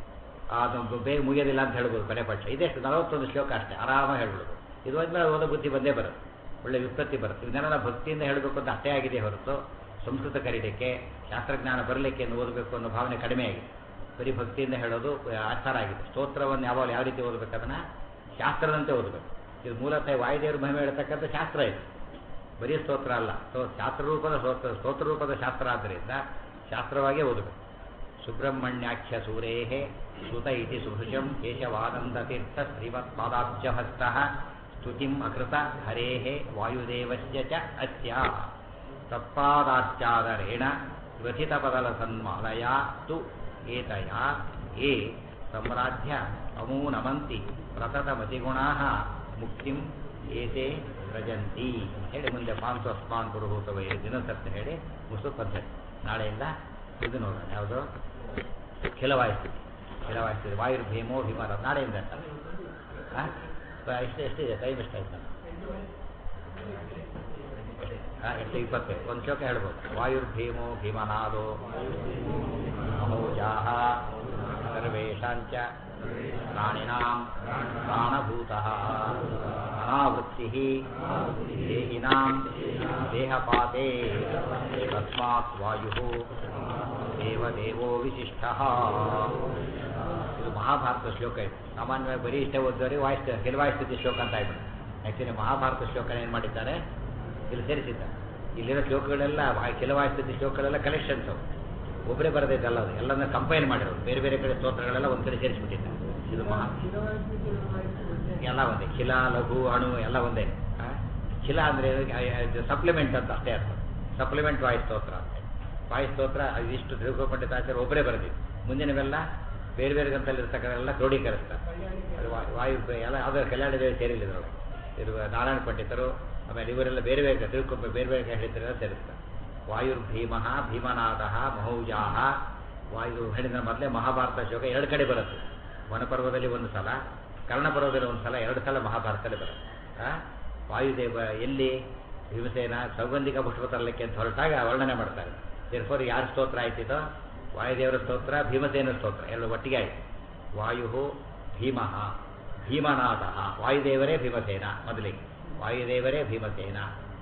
ಅದು ಬೇಗ ಮುಗಿಯೋದಿಲ್ಲ ಅಂತ ಹೇಳ್ಬೋದು ಕಡೆ ಪಕ್ಷ ಇದೆಷ್ಟು ನಲವತ್ತೊಂದು ಶ್ಲೋಕ ಅಷ್ಟೇ ಆರಾಮಾಗಿ ಹೇಳ್ಬೋದು ಇದು ಹೋದ್ಮೇಲೆ ಓದೋ ಬುದ್ಧಿ ಬಂದೇ ಬರುತ್ತೆ ಒಳ್ಳೆ ವ್ಯುತ್ಪತ್ತಿ ಬರುತ್ತೆ ಇದನ್ನೆಲ್ಲ ಭಕ್ತಿಯಿಂದ ಹೇಳಬೇಕು ಅಂತ ಅಷ್ಟೇ ಆಗಿದೆ ಹೊರತು ಸಂಸ್ಕೃತ ಕರೀಲಿಕ್ಕೆ ಶಾಸ್ತ್ರಜ್ಞಾನ ಬರಲಿಕ್ಕೆ ಎಂದು ಓದಬೇಕು ಅನ್ನೋ ಭಾವನೆ ಕಡಿಮೆ ಆಗಿದೆ ಬರೀ ಭಕ್ತಿಯಿಂದ ಹೇಳೋದು ಆಚಾರ ಆಗಿದೆ ಸ್ತೋತ್ರವನ್ನು ಯಾವಾಗ ಯಾವ ರೀತಿ ಓದಬೇಕು ಅದನ್ನ ಶಾಸ್ತ್ರದಂತೆ ಓದಬೇಕು ಇದು ಮೂಲತಃ ವಾಯುದೇವರು ಮಹಿಮೆ ಹೇಳ್ತಕ್ಕಂಥ ಶಾಸ್ತ್ರ ಇದು ಬರೀ ಸ್ತೋತ್ರ ಅಲ್ಲ ಸೊ ಶಾಸ್ತ್ರ ರೂಪದ ಸ್ತೋತ್ರ ಸ್ತೋತ್ರ ರೂಪದ ಶಾಸ್ತ್ರ ಆದ್ದರಿಂದ ಶಾಸ್ತ್ರವಾಗೇ ಓದಬೇಕು ಸುಬ್ರಹ್ಮಣ್ಯಾಖ್ಯ ಸೂರೇಹೇ ಸುತ ಇತಿ ಸುಭೃಶಂ ಕೇಶವಾನಂದತೀರ್ಥ ಶ್ರೀಮತ್ಪಾದಾಬ್ಜಹಸ್ತ ಸ್ತುತಿಂ ಅಕೃತ ಹರೇಃ ವಾಯುದೇವಸ್ಯ ಚ ಅಸ್ಯ ತತ್ಪಾದಾಚ್ಚಾದರೇಣ ಗ್ರಥಿತಪದಲ ಸನ್ಮಾಲಯ ತು ಏತಯ ಏ ಸಾಮ್ರಾಜ್ಯ ಅಮೂ ನಮಂತಿ ಪ್ರತತ ಮತಿಗುಣಾ ಮುಕ್ತಿಂ ಏತೆ ವ್ರಜಂತಿ ಹೇಳಿ ಮುಂದೆ ಪಾಂತು ಅಸ್ಮಾನ್ ಪುರುಭೂತವೈ ದಿನಸರ್ತಿ ಹೇಳಿ ಮುಸು ಪದ್ಧತಿ ನಾಳೆಯಿಂದ ಇದು ನೋಡೋಣ ಯಾವುದು ಖಿಲವಾಯಿಸ್ತಿದೆ ಖಿಲವಾಯಿಸ್ತಿದೆ ವಾಯುರ್ಭೀಮೋ ಹಿಮರ ನಾಳೆಯಿಂದ ಆ? ಬ- ಎಷ್ಟು ಎಷ್ಟಿದೆ ಟೈಮ್ ಎಷ್ಟಾಯ್ತು ಹಾಂ ಎಷ್ಟು ಇಪ್ಪತ್ತೈದು ಒಂದು ಶ್ಲೋಕ ಹೇಳ್ಬೋದು ವಾಯುರ್ಭೀಮೋ ಭೀಮನಾದೋ ಮಹೋಜಾಹ ಸರ್ವೇಷಾಂಚ ಪ್ರಾಣಿನಾಂ ಪ್ರಾಣಭೂತಃ ಅನಾವೃತ್ತಿ ದೇಹಿನಾಂ ದೇಹಪಾತೆ ತಸ್ಮಾತ್ ವಾಯು ದೇವದೇವೋ ವಿಶಿಷ್ಟ ಇದು ಮಹಾಭಾರತ ಶ್ಲೋಕ ಇದು ಸಾಮಾನ್ಯವಾಗಿ ಬರೀ ಇಷ್ಟೇ ಓದಿದವರಿಗೆ ವಾಯಿಸ್ತ ಕೆಲವಾಯಿಸ್ತಿದ್ದ ಶ್ಲೋಕ ಅಂತ ಆಗ್ಬಿಟ್ಟು ಆ್ಯಕ್ಚುಲಿ ಮಹಾಭಾರತ ಶ್ಲೋಕನ ಏನು ಮಾಡಿದ್ದಾರೆ ಇಲ್ಲಿ ಸೇರಿಸಿದ್ದಾರೆ ಇಲ್ಲಿರೋ ಶ್ಲೋಕಗಳೆಲ್ಲ ಕೆಲವಾಯಿಸ್ತಿದ್ದ ಶ್ಲೋಕಗಳೆಲ್ಲ ಕಲೆಕ್ಷನ್ಸ್ ಅವು ಒಬ್ಬರೇ ಬರದೈತಲ್ಲ ಅದು ಎಲ್ಲದನ್ನ ಕಂಪೈನ್ ಮಾಡಿರೋದು ಬೇರೆ ಬೇರೆ ಕಡೆ ಸ್ತೋತ್ರಗಳೆಲ್ಲ ಒಂದು ಕಡೆ ಸೇರಿಸ್ಬಿಟ್ಟಿದ್ದಾರೆ ಇದು ಮಹಾ ಎಲ್ಲ ಒಂದೇ ಖಿಲ ಲಘು ಅಣು ಎಲ್ಲ ಒಂದೇ ಆ? ಖಿಲ ಅಂದರೆ ಸಪ್ಲಿಮೆಂಟ್ ಅಂತ ಅಷ್ಟೇ ಅರ್ಥ ಸಪ್ಲಿಮೆಂಟ್ ವಾಯು ಸ್ತೋತ್ರ ಅಂತ ವಾಯು ಸ್ತೋತ್ರ ಅದು ಇಷ್ಟು ತಿರುಗೋಪಂಡಿತಾಚಾರ್ಯ ಒಬ್ಬರೇ ಬರೆದಿದ್ದು ಮುಂದಿನವೆಲ್ಲ ಬೇರೆ ಬೇರೆ ಗ್ರಂಥಲ್ಲಿರ್ತಕ್ಕಂಥೆಲ್ಲ ಕ್ರೋಢೀಕರಿಸ್ತಾರೆ ಅದು ವಾ- ವಾಯು ಎಲ್ಲ ಯಾವುದೋ ಕಲ್ಯಾಣ ದೇವಿ ಸೇರಿಲ್ಲ ಇದರೊಳಗೆ ಇದು ನಾರಾಯಣ ಪಂಡಿತರು ಆಮೇಲೆ ಇವರೆಲ್ಲ ಬೇರೆ ಬೇರೆ ತಿರುಕೊಂಬ ಬೇರೆ ಬೇರೆ ಹೇಳಿದ್ದರೆಲ್ಲ ಸೇರಿಸ್ತಾರೆ ವಾಯುರ್ಭೀಮ ಭೀಮನಾಥ ಮಹೌಜಾ ವಾಯು ಹೇಳಿದ ಮೊದಲೇ ಮಹಾಭಾರತ ಶ್ಲೋಕ ಎರಡು ಕಡೆ ಬರುತ್ತೆ ವನಪರ್ವದಲ್ಲಿ ಒಂದು ಸಲ ಕರ್ಣಪರ್ವದಲ್ಲಿ ಒಂದು ಸಲ ಎರಡು ಸಲ ಮಹಾಭಾರತದಲ್ಲಿ ಬರುತ್ತೆ ಆ? ವಾಯುದೇವ ಎಲ್ಲಿ ಭೀಮಸೇನ ಸೌಗಂಧಿಕ ಪುಷ್ಪ ತರಲಿಕ್ಕೆ ಅಂತ ಹೊರಟಾಗ ವರ್ಣನೆ ಮಾಡ್ತಾರೆ ದೇರ್ಫೋರ್ ಯಾರ ಸ್ತೋತ್ರ ಆಯ್ತಿದೋ ವಾಯುದೇವರ ಸ್ತೋತ್ರ ಭೀಮಸೇನ ಸ್ತೋತ್ರ ಎರಡು ಒಟ್ಟಿಗೆ ಆಯ್ತು ವಾಯು ಭೀಮಃ ಭೀಮನಾಥ ವಾಯುದೇವರೇ ಭೀಮಸೇನ ಮೊದಲಿಗೆ ವಾಯುದೇವರೇ ಭೀಮಸೇನ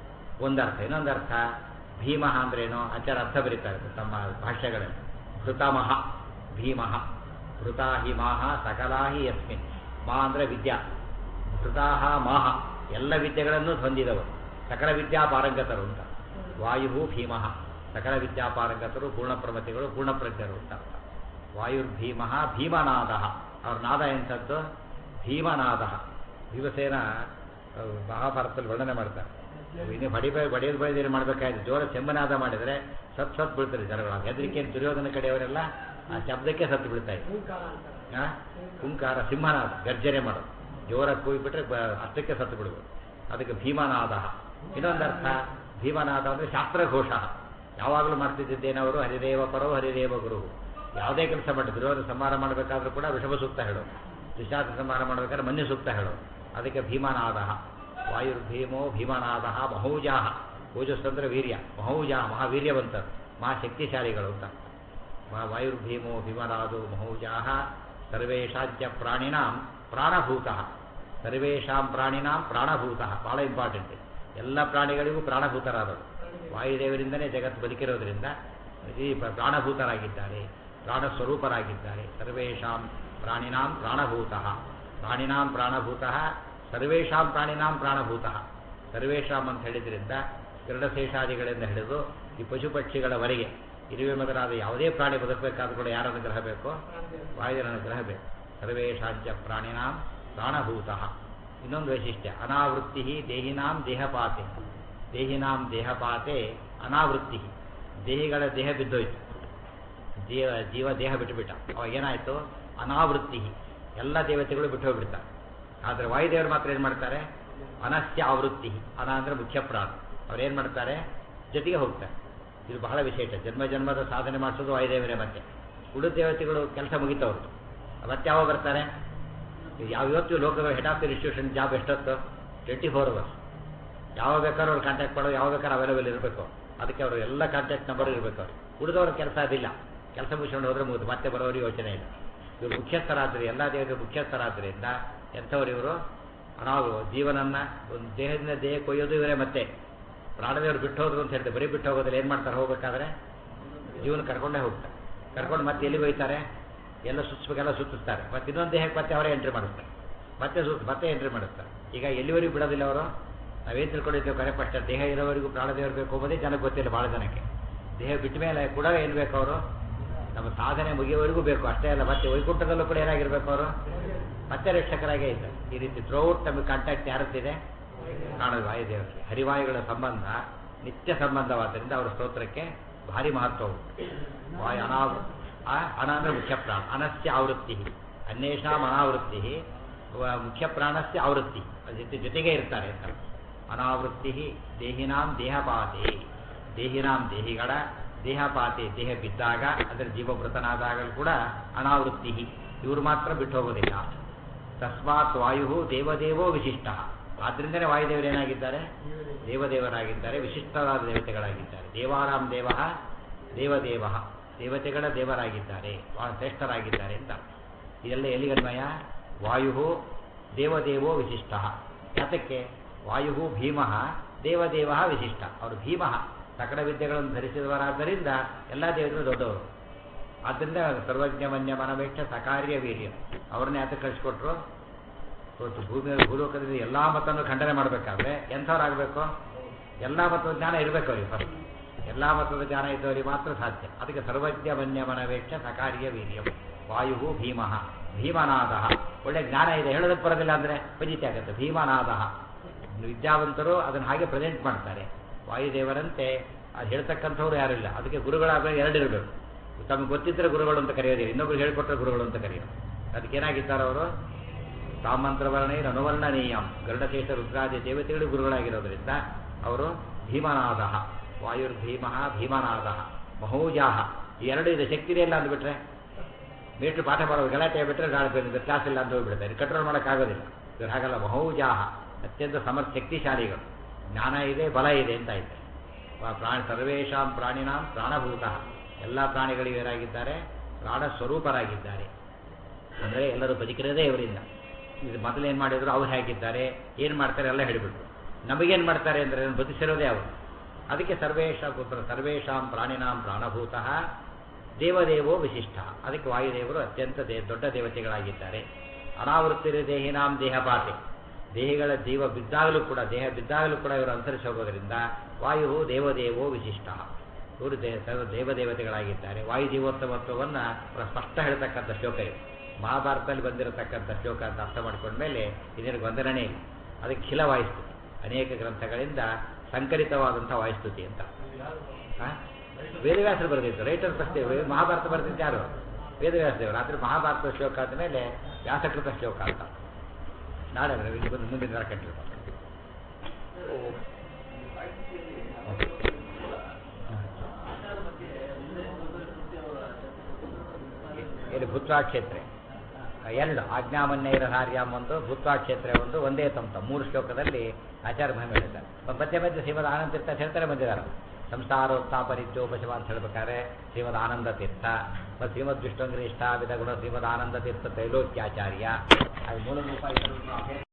ಒಂದರ್ಥ ಇನ್ನೊಂದರ್ಥ ಭೀಮಃ ಅಂದ್ರೇನು ಆಚಾರ ಅರ್ಥ ಬರೀತಾರೆ ತಮ್ಮ ಭಾಷ್ಯಗಳಲ್ಲಿ ಹೃತಮಃ ಭೀಮಃ ಹೃತಾ ಹಿ ಮಾಹ ಸಕಲಾ ಹಿ ಯಸ್ಮಿನ್ ಮಾ ಅಂದರೆ ವಿದ್ಯಾ ಹೃತಾಹ ಮಾಹ ಎಲ್ಲ ವಿದ್ಯೆಗಳನ್ನು ಹೊಂದಿದವರು ಸಕಲ ವಿದ್ಯಾ ಪಾರಂಗತರು ಅಂತ ವಾಯು ಭೀಮಃ ಸಕಲ ವಿದ್ಯಾ ಪಾರಂಗತರು ಪೂರ್ಣಪ್ರಮತಿಗಳು ಪೂರ್ಣಪ್ರಜ್ಞರು ಅಂತ ಅರ್ಥ ವಾಯುರ್ಭೀಮಃ ಭೀಮನಾದ ಅವ್ರ ನಾದ ಎಂಥದ್ದು ಭೀಮನಾದ ಭೀಮಸೇನ ಅಹ್, ಮಹಾಭಾರತದಲ್ಲಿ ವರ್ಣನೆ ಮಾಡ್ತಾರೆ ಇನ್ನು ಬಡಿ ಬಡಿಯೋದು ಬಡಿದೇನು ಮಾಡಬೇಕಾಯ್ತು ಜೋರ ಚೆಮ್ಮನಾದ ಮಾಡಿದರೆ ಸತ್ ಸತ್ ಬೀಳ್ತಾರೆ ಜನಗಳು ಹೆದರಿಕೆ ದುರ್ಯೋಧನ ಕಡೆಯವರೆಲ್ಲ ಆ ಶಬ್ದಕ್ಕೆ ಸತ್ತು ಬೀಳ್ತಾ ಇದ್ರು ಆ? ಹುಂಕಾರ ಸಿಂಹನಾದ ಗರ್ಜನೆ ಮಾಡೋದು ಜೋರ ಕೂಗಿಬಿಟ್ರೆ ಬ- ಅಷ್ಟಕ್ಕೆ ಸತ್ತು ಬಿಡ್ಬೋದು ಅದಕ್ಕೆ ಭೀಮನಾದ ಇನ್ನೊಂದರ್ಥ ಭೀಮನಾದ ಅಂದರೆ ಶಾಸ್ತ್ರಘೋಷ ಯಾವಾಗಲೂ ಮಾಡ್ತಿದ್ದೇನವರು ಹರಿದೇವ ಪರೋ ಹರಿದೇವ ಗುರು ಯಾವುದೇ ಕೆಲಸ ಮಾಡಿ ದುರ್ಯೋಧನ ಸಂಹಾರ ಮಾಡಬೇಕಾದ್ರೂ ಕೂಡ ವಿಷಭ ಸೂಕ್ತ ಹೇಳೋದು ದುಶಾಸ್ತ್ರ ಸಂಹಾರ ಮಾಡಬೇಕಾದ್ರೆ ಮನ್ಯ ಸೂಕ್ತ ಹೇಳೋದು ಅದಕ್ಕೆ ಭೀಮನಾದ ವಾಯುರ್ಭೀಮೋ ಭೀಮನಾದ ಮಹೌಜಾಹ ಓಜಸ್ ಅಂದ್ರೆ ವೀರ್ಯ ಮಹೌಜಾ ಮಹಾವೀರ್ಯವಂತರು ಮಹಾಶಕ್ತಿಶಾಲಿಗಳು ಅಂತ ವಾ- ವಾಯುರ್ಭೀಮೋ ಭೀಮರಾದು ಮಹೌಜಾಹ ಸರ್ವೇಷಾಜ್ಯ ಪ್ರಾಣಿನಾಂ ಪ್ರಾಣಭೂತಃ ಸರ್ವೇಷಾಂ ಪ್ರಾಣಿನಾಂ ಪ್ರಾಣಭೂತಃ ಬಹಳ ಇಂಪಾರ್ಟೆಂಟ್ ಎಲ್ಲ ಪ್ರಾಣಿಗಳಿಗೂ ಪ್ರಾಣಭೂತರಾದವರು ವಾಯುದೇವರಿಂದನೇ ಜಗತ್ತು ಬದುಕಿರೋದ್ರಿಂದ ಈ ಪ್ರ- ಪ್ರಾಣಭೂತರಾಗಿದ್ದಾರೆ ಪ್ರಾಣಸ್ವರೂಪರಾಗಿದ್ದಾರೆ ಸರ್ವೇಷಾಂ ಪ್ರಾಣಿನಾಂ ಪ್ರಾಣಭೂತಃ ಪ್ರಾಣಿನಾಂ ಪ್ರಾಣಭೂತಃ ಸರ್ವೇಷಾಂ ಪ್ರಾಣಿನಾಂ ಪ್ರಾಣಭೂತಃ ಸರ್ವೇಷಾಂ ಅಂತ ಹೇಳಿದ್ರಿಂದ ಗರುಡಶೇಷಾದಿಗಳಿಂದ ಹಿಡಿದು ಈ ಪಶು ಪಕ್ಷಿಗಳವರೆಗೆ ಇರುವೆ ಮೊದಲಾದ ಯಾವುದೇ ಪ್ರಾಣಿ ಬದುಕಬೇಕಾದ್ರೂ ಕೂಡ ಯಾರ ಅನುಗ್ರಹ ಬೇಕೋ ವಾಯುವಿನ ಅನುಗ್ರಹ ಬೇಕು ಸರ್ವೇಷಾಂಚ ಪ್ರಾಣಿನಾಂ ಪ್ರಾಣಭೂತಃ ಇನ್ನೊಂದು ವೈಶಿಷ್ಟ್ಯ ಅನಾವೃತ್ತಿ ದೇಹಿನಾಂ ದೇಹಪಾತೆ ದೇಹಿನಾಂ ದೇಹಪಾತೆ ಅನಾವೃತ್ತಿ ದೇಹಿಗಳ ದೇಹ ಬಿದ್ದೋಯ್ತು ಜೀವ ಜೀವ ದೇಹ ಬಿಟ್ಟುಬಿಟ್ಟ ಅವಾಗ ಏನಾಯಿತು ಅನಾವೃತ್ತಿ ಎಲ್ಲ ದೇವತೆಗಳು ಬಿಟ್ಟು ಹೋಗ್ಬಿಡ್ತಾರೆ ಆದರೆ ವಾಯುದೇವರು ಮಾತ್ರ ಏನು ಮಾಡ್ತಾರೆ ಅನಸ್ಯ ಆವೃತ್ತಿ ಅನ ಅಂದರೆ ಮುಖ್ಯ ಪ್ರಾಣ ಅವ್ರು ಏನು ಮಾಡ್ತಾರೆ ಜೊತೆಗೆ ಹೋಗ್ತಾರೆ ಇದು ಬಹಳ ವಿಶೇಷ ಜನ್ಮ ಜನ್ಮದ ಸಾಧನೆ ಮಾಡಿಸೋದು ವಾಯುದೇವರೇ ಮತ್ತೆ ಉಳಿದ ದೇವತೆಗಳು ಕೆಲಸ ಮುಗಿತವ್ರದ್ದು ಮತ್ತೆ ಯಾವಾಗ ಬರ್ತಾರೆ ಯಾವ ಇವತ್ತು ಲೋಕದ head of the institution job ಎಷ್ಟೊತ್ತು ಟ್ವೆಂಟಿ ಫೋರ್ ಅವರ್ಸ್ ಯಾವಾಗ ಬೇಕಾದ್ರೂ ಅವ್ರು ಕಾಂಟ್ಯಾಕ್ಟ್ ಮಾಡೋ ಯಾವಾಗ ಬೇಕಾದ್ರೂ ಅವೈಲೇಬಲ್ ಇರಬೇಕು ಅದಕ್ಕೆ ಅವರು ಎಲ್ಲ ಕಾಂಟ್ಯಾಕ್ಟ್ ನಂಬರ್ ಇರಬೇಕು ಅವ್ರು ಉಳಿದವ್ರ ಕೆಲಸ ಅದಿಲ್ಲ ಕೆಲಸ ಮುಗಿಸ್ಕೊಂಡು ಹೋದ್ರೆ ಮುಗಿದು ಮತ್ತೆ ಬರೋರು ಯೋಚನೆ ಇಲ್ಲ ಇವರು ಮುಖ್ಯಸ್ಥರಾದ್ರಿ ಎಲ್ಲ ದೇವತೆಗಳು ಮುಖ್ಯಸ್ಥರಾದ್ರಿಂದ ಎಂಥವ್ರು ಇವರು ನಾವು ಜೀವನನ್ನ ಒಂದು ದೇಹದಿಂದ ದೇಹ ಕೊಯ್ಯೋದು ಇವರೇ ಮತ್ತೆ ಪ್ರಾಣದೇವರು ಬಿಟ್ಟು ಹೋದ್ರು ಅಂತ ಹೇಳಿದ್ರೆ ಬರೀ ಬಿಟ್ಟು ಹೋಗೋದಿಲ್ಲ ಏನು ಮಾಡ್ತಾರೆ ಹೋಗ್ಬೇಕಾದ್ರೆ ಜೀವನ ಕರ್ಕೊಂಡೇ ಹೋಗ್ತಾರೆ ಕರ್ಕೊಂಡು ಮತ್ತೆ ಎಲ್ಲಿಗೆ ಹೋಗ್ತಾರೆ ಎಲ್ಲ ಸುತ್ತಿಸ್ಬೇಕೆಲ್ಲ ಸುತ್ತಿಸ್ತಾರೆ ಮತ್ತೆ ಇನ್ನೊಂದು ದೇಹಕ್ಕೆ ಮತ್ತೆ ಅವರೇ ಎಂಟ್ರಿ ಮಾಡಿಸ್ತಾರೆ ಮತ್ತೆ ಸುತ್ತ ಮತ್ತೆ ಎಂಟ್ರಿ ಮಾಡಿಸ್ತಾರೆ ಈಗ ಎಲ್ಲಿವರೆಗೂ ಬಿಡೋದಿಲ್ಲ ಅವರು ನಾವೇನು ತಿಳ್ಕೊಂಡಿದ್ದೇವೆ ಕರೆ ಫಸ್ಟ್ ದೇಹ ಇರೋವರೆಗೂ ಪ್ರಾಣದೇವರು ಬೇಕು ಹೋಗೋದೇ ಜನಕ್ಕೆ ಗೊತ್ತಿಲ್ಲ ಭಾಳ ಜನಕ್ಕೆ ದೇಹ ಬಿಟ್ಟ ಮೇಲೆ ಕೂಡ ಏನು ಬೇಕು ಅವರು ನಮ್ಮ ಸಾಧನೆ ಮುಗಿಯೋವರೆಗೂ ಬೇಕು ಅಷ್ಟೇ ಅಲ್ಲ ಮತ್ತೆ ವೈಕುಂಠದಲ್ಲೂ ಕೂಡ ಏನಾಗಿರ್ಬೇಕು ಅವರು ಮತ್ತೆ ರಕ್ಷಕರಾಗೇ ಇದ್ದಾರೆ ಈ ರೀತಿ ಥ್ರೂಔಟ್ ನಮಗೆ ಕಾಂಟ್ಯಾಕ್ಟ್ ಯಾರತ್ತಿದೆ ಕಾಣೋದು ವಾಯುದೇವರಿಗೆ ಹರಿವಾಯುಗಳ ಸಂಬಂಧ ನಿತ್ಯ ಸಂಬಂಧವಾದ್ದರಿಂದ ಅವರ ಸ್ತೋತ್ರಕ್ಕೆ ಭಾರಿ ಮಹತ್ವ ಉಂಟು ವಾಯು ಅನಾವ ಆ ಅನ ಅಂದರೆ ಮುಖ್ಯ ಪ್ರಾಣ ಅನಸ್ಯ ಆವೃತ್ತಿ ಅನ್ಯೇಷಾಂ ಅನಾವೃತ್ತಿ ವ- ಮುಖ್ಯ ಪ್ರಾಣಸ್ಯ ಆವೃತ್ತಿ ಅದ್ರ ಜೊತೆ ಜೊತೆಗೆ ಇರ್ತಾರೆ ಅಂತ ಅನಾವೃತ್ತಿ ದೇಹಿನಾಂ ದೇಹಪಾತೆ ದೇಹಿನಾಂ ದೇಹಿಗಳ ದೇಹಪಾತೆ ದೇಹ ಬಿದ್ದಾಗ ಅಂದರೆ ಜೀವಮೃತನಾದಾಗಲೂ ಕೂಡ ಅನಾವೃತ್ತಿ ಇವರು ಮಾತ್ರ ಬಿಟ್ಟು ಹೋಗೋದಿಲ್ಲ ತಸ್ಮಾತ್ ವಾಯು ದೇವದೇವೋ ವಿಶಿಷ್ಟ ಆದ್ರಿಂದಲೇ ವಾಯುದೇವರು ಏನಾಗಿದ್ದಾರೆ ದೇವದೇವರಾಗಿದ್ದಾರೆ ವಿಶಿಷ್ಟವಾದ ದೇವತೆಗಳಾಗಿದ್ದಾರೆ ದೇವಾರಾಮ್ ದೇವ ದೇವದೇವ ದೇವತೆಗಳ ದೇವರಾಗಿದ್ದಾರೆ ಬಹಳ ಶ್ರೇಷ್ಠರಾಗಿದ್ದಾರೆ ಅಂತ ಇದೆಲ್ಲ ಎಲ್ಲಿಗನ್ವಯ ವಾಯು ದೇವದೇವೋ ವಿಶಿಷ್ಟ ಯಾತಕ್ಕೆ ವಾಯು ಭೀಮ ದೇವದೇವ ವಿಶಿಷ್ಟ ಅವರು ಭೀಮ ಸಕಲ ವಿದ್ಯೆಗಳನ್ನು ಧರಿಸಿದವರಾದ್ದರಿಂದ ಎಲ್ಲ ದೇವತೆಗಳು ದೊಡ್ಡವರು ಆದ್ದರಿಂದ ಸರ್ವಜ್ಞ ಮನ್ಯ ಮನವೇಕ್ಷ ಸಕಾರ್ಯ ವೀರ್ಯ ಅವ್ರನ್ನೇ ಯಾತಕ್ಕೆ ಕಳಿಸ್ಕೊಟ್ರು ಇವತ್ತು ಭೂಮಿ ಭೂಲೋಕದಲ್ಲಿ ಎಲ್ಲ ಮತವನ್ನು ಖಂಡನೆ ಮಾಡಬೇಕಾದ್ರೆ ಎಂಥವ್ರಾಗಬೇಕು ಎಲ್ಲ ಮತದ ಜ್ಞಾನ ಇರಬೇಕು ಅವ್ರಿಗೆ ಫಸ್ಟ್ ಎಲ್ಲ ಮತದ ಜ್ಞಾನ ಇದ್ದವರಿಗೆ ಮಾತ್ರ ಸಾಧ್ಯ ಅದಕ್ಕೆ ಸರ್ವಜ್ಞ ಮನ್ಯ ಮನವೇಕ್ಷ ಸಕಾರ್ಯ ವೀರ್ಯಂ ವಾಯು ಭೀಮ ಭೀಮನಾದ ಒಳ್ಳೆ ಜ್ಞಾನ ಇದೆ ಹೇಳೋದಕ್ಕೆ ಬರೋದಿಲ್ಲ ಅಂದರೆ ಪಜಿತಿ ಆಗುತ್ತೆ ಭೀಮನಾದ ವಿದ್ಯಾವಂತರು ಅದನ್ನು ಹಾಗೆ ಪ್ರೆಸೆಂಟ್ ಮಾಡ್ತಾರೆ ವಾಯುದೇವರಂತೆ ಅದು ಹೇಳ್ತಕ್ಕಂಥವ್ರು ಯಾರಿಲ್ಲ ಅದಕ್ಕೆ ಗುರುಗಳಾಗ ಎರಡಿರಬೇಕು ತಮಗೆ ಗೊತ್ತಿದ್ದರೆ ಗುರುಗಳು ಅಂತ ಕರೆಯೋದಿಲ್ಲ ಇನ್ನೊಬ್ರು ಹೇಳ್ಕೊಟ್ರೆ ಗುರುಗಳು ಅಂತ ಕರೆಯೋದು ಅದಕ್ಕೆ ಏನಾಗಿದ್ದಾರೆ ಅವರು ಸಾಮಂತ್ರವರ್ಣೈ ಅನುವರ್ಣನೀಯಂ ಗರುಡಶೇಷ ರುದ್ರಾದಿ ದೇವತೆಗಳು ಗುರುಗಳಾಗಿರೋದ್ರಿಂದ ಅವರು ಭೀಮನಾದ ವಾಯುರ್ಭೀಮ ಭೀಮನಾದ ಮಹೋಜಾಹ ಈ ಎರಡು ಇದೆ ಶಕ್ತಿನೇ ಇಲ್ಲ ಅಂದ್ಬಿಟ್ರೆ ಮೀಟ್ರ್ ಪಾಠ ಮಾಡೋದು ಗಲಾಟೆ ಬಿಟ್ಟರೆ ನಾಳೆ ಬೇರೆ ಕ್ಲಾಸ್ ಇಲ್ಲ ಅಂತ ಹೋಗ್ಬಿಡ್ತಾರೆ ಕಂಟ್ರೋಲ್ ಮಾಡೋಕ್ಕಾಗೋದಿಲ್ಲ ಇವ್ರು ಹಾಗಲ್ಲ ಬಹುಜಾಹ ಅತ್ಯಂತ ಸಮರ್ಥ ಶಕ್ತಿಶಾಲಿಗಳು ಜ್ಞಾನ ಇದೆ ಬಲ ಇದೆ ಅಂತ ಇದೆ ವ- ಪ್ರಾಣಿ ಸರ್ವೇಷಾಂ ಪ್ರಾಣಿನಾಂ ಪ್ರಾಣಭೂತ ಎಲ್ಲ ಪ್ರಾಣಿಗಳಿಗೂ ಏನಾಗಿದ್ದಾರೆ ಪ್ರಾಣ ಸ್ವರೂಪರಾಗಿದ್ದಾರೆ ಅಂದರೆ ಎಲ್ಲರೂ ಬದುಕಿರೋದೇ ಇವರಿಂದ ಇದು ಮೊದಲೇನು ಮಾಡಿದ್ರು ಅವ್ರು ಹೇಗಿದ್ದಾರೆ ಏನು ಮಾಡ್ತಾರೆ ಎಲ್ಲ ಹೇಳಿಬಿಟ್ರು ನಮಗೇನು ಮಾಡ್ತಾರೆ ಅಂದರೆ ಬದುಕಿಸಿರೋದೇ ಅವರು ಅದಕ್ಕೆ ಸರ್ವೇಶ ಸರ್ವೇಷಾಂ ಪ್ರಾಣಿನಾಂ ಪ್ರಾಣಭೂತಃ ದೇವದೇವೋ ವಿಶಿಷ್ಟ ಅದಕ್ಕೆ ವಾಯುದೇವರು ಅತ್ಯಂತ ದೇ ದೊಡ್ಡ ದೇವತೆಗಳಾಗಿದ್ದಾರೆ ಅನಾವೃತ್ತಿರ ದೇಹಿನಾಂ ದೇಹಪಾತೆ ದೇಹಗಳ ಜೀವ ಬಿದ್ದಾಗಲೂ ಕೂಡ ದೇಹ ಬಿದ್ದಾಗಲೂ ಕೂಡ ಇವರು ಅಂತರಿಸಿ ಹೋಗೋದ್ರಿಂದ ವಾಯು ದೇವದೇವೋ ವಿಶಿಷ್ಟ ಇವರು ದೇ ಸರ್ವ ದೇವದೇವತೆಗಳಾಗಿದ್ದಾರೆ ವಾಯು ಜೀವೋತ್ತಮತ್ವವನ್ನು ಸ್ಪಷ್ಟ ಹೇಳ್ತಕ್ಕಂಥ ಶ್ಲೋಕ ಇದು ಮಹಾಭಾರತದಲ್ಲಿ ಬಂದಿರತಕ್ಕಂಥ ಶ್ಲೋಕ ಅಂತ ಅರ್ಥ ಮಾಡ್ಕೊಂಡ್ಮೇಲೆ ಇದರ ಗೊಂದಲನೇ ಇಲ್ಲ ಅದಕ್ಕೆ ಖಿಲ ವಾಯುಸ್ತುತಿ ಅನೇಕ ಗ್ರಂಥಗಳಿಂದ ಸಂಕಲಿತವಾದಂಥ ವಾಯುಸ್ತುತಿ ಅಂತ ಆ? ವೇದವ್ಯಾಸರು ಬರೆದಿದ್ದು ರೈಟರ್ ಪ್ರಶ್ನೆ ಮಹಾಭಾರತ ಬರೆದಿದ್ದು ಯಾರು ವೇದವ್ಯಾಸದೇವರು ರಾತ್ರಿ ಮಹಾಭಾರತ ಶ್ಲೋಕ ಆದಮೇಲೆ ವ್ಯಾಸಕೃತ ಶ್ಲೋಕ ಅಂತ ನಾಳೆ ಇಲ್ಲಿ ಬಂದು ಮುಂದಿನ ವಾರ ಕಂಟಿನ್ಯೂ ಮಾಡ್ತೀವಿ. ಇದು ಭೂತ್ವಾ ಕ್ಷೇತ್ರ ಎರಡು ಆಜ್ಞಾಮನ್ಯೈರಹಾರ್ಯಾಮ್ ಒಂದು ಭೂತ್ವಾ ಕ್ಷೇತ್ರ ಒಂದು ಒಂದೇ ತಂತ ಮೂರು ಶ್ಲೋಕದಲ್ಲಿ ಆಚಾರ್ಯ ಮಹಿಮೆ ಹೇಳಿದ್ದಾರೆ ಮಧ್ಯೆ ಮಧ್ಯೆ ಶ್ರೀಮದ್ ಆನಂದ ತೀರ್ಥ ಅಂತ ಹೇಳ್ತಾರೆ ಬಂದಿದ್ದಾರೆ ಸಂಸಾರೋತ್ಥಾಪರಿತ್ಯೋಪಶಮ ಅಂತ ಹೇಳ್ಬೇಕಾದ್ರೆ ಶ್ರೀಮದ್ ಆನಂದ ತೀರ್ಥ ಮತ್ತು ಶ್ರೀಮದ್ ವಿಷ್ಣುಂಗ್ರಿ ಇಷ್ಟಾವಿಧ ಗುಣ ಶ್ರೀಮದ್ ಆನಂದ ತೀರ್ಥ ತ್ರೈಲೋಕ್ಯಾಚಾರ್ಯ ಅದು ಮೂಲ ರೂಪ